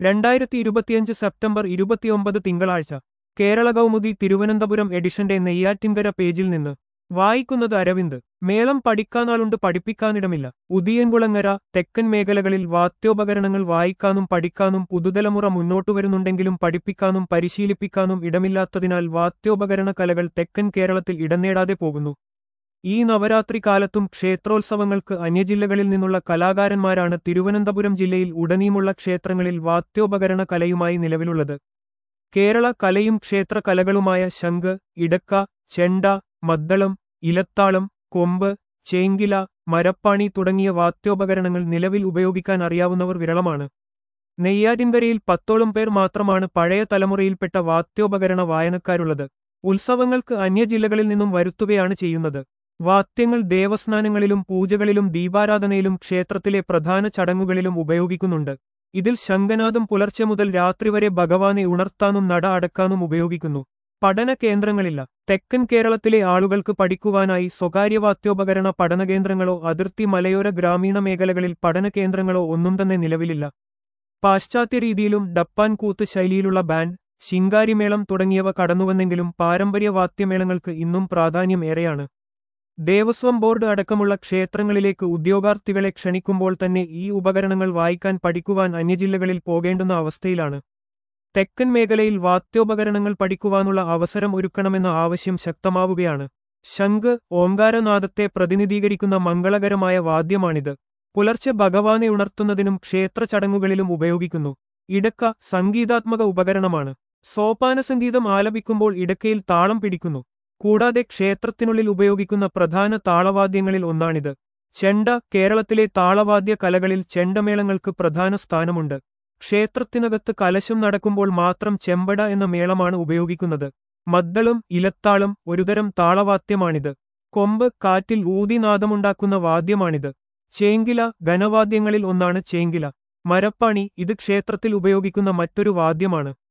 രണ്ടായിരത്തി ഇരുപത്തിയഞ്ച് സെപ്റ്റംബർ ഇരുപത്തിയൊമ്പത് തിങ്കളാഴ്ച കേരള കൗമുദി തിരുവനന്തപുരം എഡിഷന്റെ നെയ്യാറ്റിൻകര പേജിൽ നിന്ന് വായിക്കുന്നത് അരവിന്ദ് മേളം പഠിക്കാനാളുണ്ട് പഠിപ്പിക്കാനിടമില്ല ഉദിയൻകുളങ്ങര തെക്കൻ മേഖലകളിൽ വാദ്യോപകരണങ്ങൾ വായിക്കാനും പഠിക്കാനും പുതുതലമുറ മുന്നോട്ടുവരുന്നുണ്ടെങ്കിലും പഠിപ്പിക്കാനും പരിശീലിപ്പിക്കാനും ഇടമില്ലാത്തതിനാൽ വാദ്യോപകരണ കലകൾ തെക്കൻ കേരളത്തിൽ ഇടനേടാതെ പോകുന്നു ഈ നവരാത്രി കാലത്തും ക്ഷേത്രോത്സവങ്ങൾക്ക് അന്യജില്ലകളിൽ നിന്നുള്ള കലാകാരന്മാരാണ് തിരുവനന്തപുരം ജില്ലയിൽ ഉടനീമുള്ള ക്ഷേത്രങ്ങളിൽ വാദ്യോപകരണ കലയുമായി നിലവിലുള്ളത് കേരള കലയും ക്ഷേത്ര കലകളുമായ ശംഖ് ഇടക്ക ചെണ്ട മദ്ദളം ഇലത്താളം കൊമ്പ് ചേങ്കില മരപ്പാണി തുടങ്ങിയ വാദ്യോപകരണങ്ങൾ നിലവിൽ ഉപയോഗിക്കാൻ അറിയാവുന്നവർ വിരളമാണ് നെയ്യാറ്റിൻകരയിൽ പത്തോളം പേർ മാത്രമാണ് പഴയ തലമുറയിൽപ്പെട്ട വാദ്യോപകരണ വായനക്കാരുള്ളത് ഉത്സവങ്ങൾക്ക് അന്യജില്ലകളിൽ നിന്നും വരുത്തുകയാണ് ചെയ്യുന്നത് വാദ്യങ്ങൾ ദേവസ്നാനങ്ങളിലും പൂജകളിലും ദീപാരാധനയിലും ക്ഷേത്രത്തിലെ പ്രധാന ചടങ്ങുകളിലും ഉപയോഗിക്കുന്നുണ്ട് ഇതിൽ ശംഖനാദം പുലർച്ചെ മുതൽ രാത്രി വരെ ഭഗവാനെ ഉണർത്താനും നട അടക്കാനും ഉപയോഗിക്കുന്നു പഠന കേന്ദ്രങ്ങളില്ല തെക്കൻ കേരളത്തിലെ ആളുകൾക്ക് പഠിക്കുവാനായി സ്വകാര്യ വാദ്യോപകരണ പഠനകേന്ദ്രങ്ങളോ അതിർത്തി മലയോര ഗ്രാമീണ മേഖലകളിൽ പഠന കേന്ദ്രങ്ങളോ ഒന്നും തന്നെ നിലവിലില്ല പാശ്ചാത്യ രീതിയിലും ഡപ്പാൻ കൂത്ത് ശൈലിയിലുള്ള ബാൻഡ് ശിങ്കാരിമേളം തുടങ്ങിയവ കടന്നുവന്നെങ്കിലും പാരമ്പര്യ വാദ്യമേളങ്ങൾക്ക് ഇന്നും പ്രാധാന്യം ഏറെയാണ് ദേവസ്വം ബോർഡ് അടക്കമുള്ള ക്ഷേത്രങ്ങളിലേക്ക് ഉദ്യോഗാർത്ഥികളെ ക്ഷണിക്കുമ്പോൾ തന്നെ ഈ ഉപകരണങ്ങൾ വായിക്കാൻ പഠിക്കുവാൻ അന്യജില്ലകളിൽ പോകേണ്ടുന്ന അവസ്ഥയിലാണ് തെക്കൻ മേഖലയിൽ വാദ്യോപകരണങ്ങൾ പഠിക്കുവാനുള്ള അവസരം ഒരുക്കണമെന്ന ആവശ്യം ശക്തമാവുകയാണ് ശംഖ് ഓങ്കാരനാദത്തെ പ്രതിനിധീകരിക്കുന്ന മംഗളകരമായ വാദ്യമാണിത് പുലർച്ചെ ഭഗവാനെ ഉണർത്തുന്നതിനും ക്ഷേത്ര ചടങ്ങുകളിലും ഉപയോഗിക്കുന്നു ഇടക്ക സംഗീതാത്മക ഉപകരണമാണ് സോപാന സംഗീതം ആലപിക്കുമ്പോൾ ഇടക്കയിൽ താളം പിടിക്കുന്നു കൂടാതെ ക്ഷേത്രത്തിനുള്ളിൽ ഉപയോഗിക്കുന്ന പ്രധാന താളവാദ്യങ്ങളിൽ ഒന്നാണിത് ചെണ്ട കേരളത്തിലെ താളവാദ്യ കലകളിൽ ചെണ്ടമേളങ്ങൾക്ക് പ്രധാന സ്ഥാനമുണ്ട് ക്ഷേത്രത്തിനകത്ത് കലശം നടക്കുമ്പോൾ മാത്രം ചെമ്പട എന്ന മേളമാണ് ഉപയോഗിക്കുന്നത് മദ്ദളം ഇലത്താളം ഒരുതരം താളവാദ്യമാണിത് കൊമ്പ് കാറ്റിൽ ഊതിനാദമുണ്ടാക്കുന്ന വാദ്യമാണിത് ചേങ്കില ഘനവാദ്യങ്ങളിൽ ഒന്നാണ് ചേങ്കില മരപ്പാണി ഇത് ക്ഷേത്രത്തിൽ ഉപയോഗിക്കുന്ന മറ്റൊരു വാദ്യമാണ്